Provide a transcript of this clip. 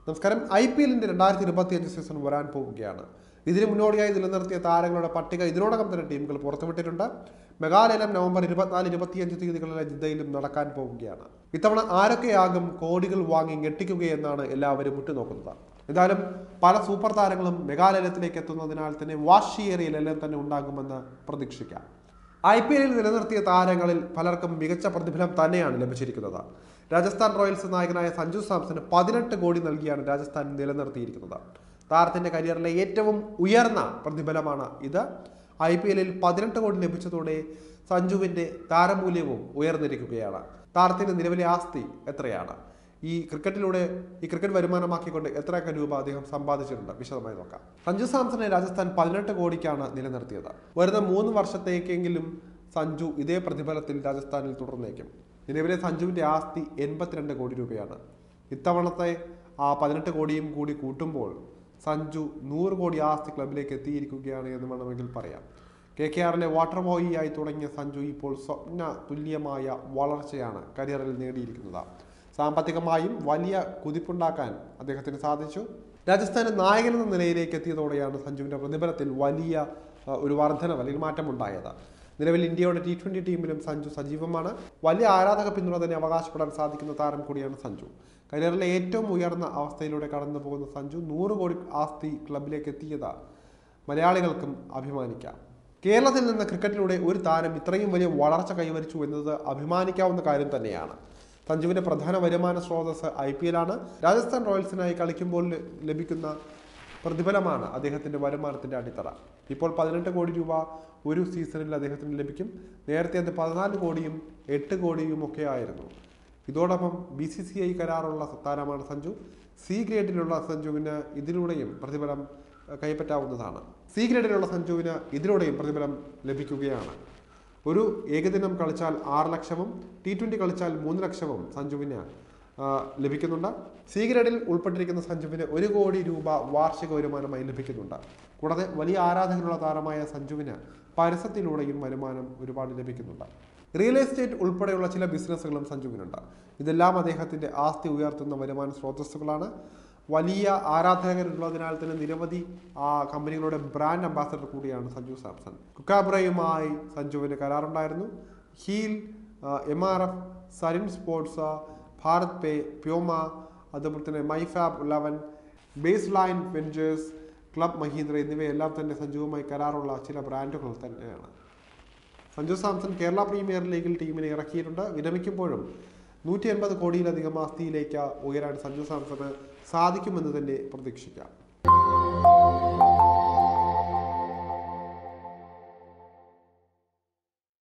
നമസ്കാരം I P എല്ലിന്റെ രണ്ടായിരത്തി ഇരുപത്തി അഞ്ച് സീസൺ വരാൻ പോവുകയാണ് ഇതിന് മുന്നോടിയായി നിലനിർത്തിയ താരങ്ങളുടെ പട്ടിക ഇതിനോടകം തന്നെ ടീമുകൾ പുറത്തുവിട്ടിട്ടുണ്ട് മെഗാലയം നവംബർ ഇരുപത്തിനാല് ഇരുപത്തിയഞ്ച് തീയതികളിലെ ജിദ്ദയിലും നടക്കാൻ പോവുകയാണ് ഇത്തവണ ആരൊക്കെയാകും കോടികൾ വാങ്ങി ഞെട്ടിക്കുകയെന്നാണ് എല്ലാവരും ഉറ്റുനോക്കുന്നത് എന്തായാലും പല സൂപ്പർ താരങ്ങളും മെഗാലയത്തിലേക്ക് എത്തുന്നതിനാൽ തന്നെ വാശിയേറിയ ലെല്ലം തന്നെ ഉണ്ടാകുമെന്ന് പ്രതീക്ഷിക്കാം ഐ പി എല്ലിൽ നിലനിർത്തിയ താരങ്ങളിൽ പലർക്കും മികച്ച പ്രതിഫലം തന്നെയാണ് ലഭിച്ചിരിക്കുന്നത് രാജസ്ഥാൻ റോയൽസ് നായകനായ സഞ്ജു സാംസന് പതിനെട്ട് കോടി നൽകിയാണ് രാജസ്ഥാൻ നിലനിർത്തിയിരിക്കുന്നത് താരത്തിന്റെ കരിയറിലെ ഏറ്റവും ഉയർന്ന പ്രതിഫലമാണ് ഇത് ഐ പി എല്ലിൽ പതിനെട്ട് കോടി ലഭിച്ചതോടെ സഞ്ജുവിന്റെ താരമൂല്യവും ഉയർന്നിരിക്കുകയാണ് താരത്തിന്റെ നിലവിലെ ആസ്തി എത്രയാണ് ഈ ക്രിക്കറ്റിലൂടെ ഈ ക്രിക്കറ്റ് വരുമാനമാക്കിക്കൊണ്ട് എത്രയൊക്കെ രൂപ അദ്ദേഹം സമ്പാദിച്ചിട്ടുണ്ട് വിശദമായി നോക്കാം സഞ്ജു സാംസനെ രാജസ്ഥാൻ പതിനെട്ട് കോടിക്കാണ് നിലനിർത്തിയത് വരുന്ന മൂന്ന് വർഷത്തേക്കെങ്കിലും സഞ്ജു ഇതേ പ്രതിഫലത്തിൽ രാജസ്ഥാനിൽ തുടർന്നേക്കും നിലവിലെ സഞ്ജുവിന്റെ ആസ്തി എൺപത്തിരണ്ട് കോടി രൂപയാണ് ഇത്തവണത്തെ ആ പതിനെട്ട് കോടിയും കൂടി കൂട്ടുമ്പോൾ സഞ്ജു നൂറ് കോടി ആസ്തി ക്ലബിലേക്ക് എത്തിയിരിക്കുകയാണ് എന്ന് വേണമെങ്കിൽ പറയാം കെ കെ ആറിലെ വാട്ടർ ബോയിയായി തുടങ്ങിയ സഞ്ജു ഇപ്പോൾ സ്വപ്ന തുല്യമായ വളർച്ചയാണ് കരിയറിൽ നേടിയിരിക്കുന്നത് സാമ്പത്തികമായും വലിയ കുതിപ്പുണ്ടാക്കാൻ അദ്ദേഹത്തിന് സാധിച്ചു രാജസ്ഥാന്റെ നായകൻ എന്ന നിലയിലേക്ക് എത്തിയതോടെയാണ് സഞ്ജുവിന്റെ പ്രതിഫലത്തിൽ വലിയ ആ, ഒരു വർധനവ് അല്ലെങ്കിൽ മാറ്റമുണ്ടായത് നിലവിൽ ഇന്ത്യയുടെ ടി ട്വന്റി ടീമിലും സഞ്ജു സജീവമാണ് വലിയ ആരാധക പിന്തുണ തന്നെ അവകാശപ്പെടാൻ സാധിക്കുന്ന താരം കൂടിയാണ് സഞ്ജു കരിയറിലെ ഏറ്റവും ഉയർന്ന അവസ്ഥയിലൂടെ കടന്നു പോകുന്ന സഞ്ജു നൂറ് കോടി ആസ്തി ക്ലബിലേക്ക് എത്തിയത് മലയാളികൾക്കും അഭിമാനിക്കാം കേരളത്തിൽ നിന്ന് ക്രിക്കറ്റിലൂടെ ഒരു താരം ഇത്രയും വലിയ വളർച്ച കൈവരിച്ചു എന്നത് അഭിമാനിക്കാവുന്ന കാര്യം തന്നെയാണ് സഞ്ജുവിന്റെ പ്രധാന വരുമാന സ്രോതസ് ഐ പി എല്ലാണ് രാജസ്ഥാൻ റോയൽസിനായി കളിക്കുമ്പോൾ ല- ലഭിക്കുന്ന പ്രതിഫലമാണ് അദ്ദേഹത്തിന്റെ വരുമാനത്തിന്റെ അടിത്തറ ഇപ്പോൾ പതിനെട്ട് കോടി രൂപ ഒരു സീസണിൽ അദ്ദേഹത്തിന് ലഭിക്കും നേരത്തെ അത് പതിനാല് കോടിയും എട്ട് കോടിയും ഒക്കെ ആയിരുന്നു ഇതോടൊപ്പം ബി സി സി ഐ കരാറുള്ള താരമാണ് സഞ്ജു സി ഗ്രേഡിലുള്ള സഞ്ജുവിന് ഇതിലൂടെയും പ്രതിഫലം അഹ്, കൈപ്പറ്റാവുന്നതാണ് സി ഗ്രേഡിലുള്ള സഞ്ജുവിന് ഇതിലൂടെയും പ്രതിഫലം ലഭിക്കുകയാണ് ഒരു ഏകദിനം കളിച്ചാൽ ആറ് ലക്ഷവും ടി ട്വൻ്റി കളിച്ചാൽ മൂന്ന് ലക്ഷവും സഞ്ജുവിന് ആ, ലഭിക്കുന്നുണ്ട് സി ഗ്രേഡിൽ ഉൾപ്പെട്ടിരിക്കുന്ന സഞ്ജുവിന് ഒരു കോടി രൂപ വാർഷിക വരുമാനമായി ലഭിക്കുന്നുണ്ട് കൂടാതെ വലിയ ആരാധകരുള്ള താരമായ സഞ്ജുവിന് പരസ്യത്തിലൂടെയും വരുമാനം ഒരുപാട് ലഭിക്കുന്നുണ്ട് റിയൽ എസ്റ്റേറ്റ് ഉൾപ്പെടെയുള്ള ചില ബിസിനസ്സുകളും സഞ്ജുവിനുണ്ട് ഇതെല്ലാം അദ്ദേഹത്തിന്റെ ആസ്തി ഉയർത്തുന്ന വരുമാന സ്രോതസ്സുകളാണ് വലിയ ആരാധകരുള്ളതിനാൽ തന്നെ നിരവധി ആ കമ്പനികളുടെ ബ്രാൻഡ് അംബാസഡർ കൂടിയാണ് സഞ്ജു സാംസൺ കുക്കാബ്രയുമായി സഞ്ജുവിന് കരാറുണ്ടായിരുന്നു heal M R F Sarin sports Bharat pay പ്യോമ അതുപോലെ തന്നെ MyFab eleven base line ventures club Mahindra എന്നിവയെല്ലാം തന്നെ സഞ്ജുവുമായി കരാറുള്ള ചില ബ്രാൻഡുകൾ തന്നെയാണ് സഞ്ജു സാംസൺ കേരള പ്രീമിയർ ലീഗിൽ ടീമിനെ ഇറക്കിയിട്ടുണ്ട് വിരമിക്കുമ്പോഴും നൂറ്റി എൺപത് കോടിയിലധികം ആസ്തിയിലേക്ക് ഉയരാൻ സഞ്ജു സാംസണ് സാധിക്കുമെന്ന് തന്നെ പ്രതീക്ഷിക്കാം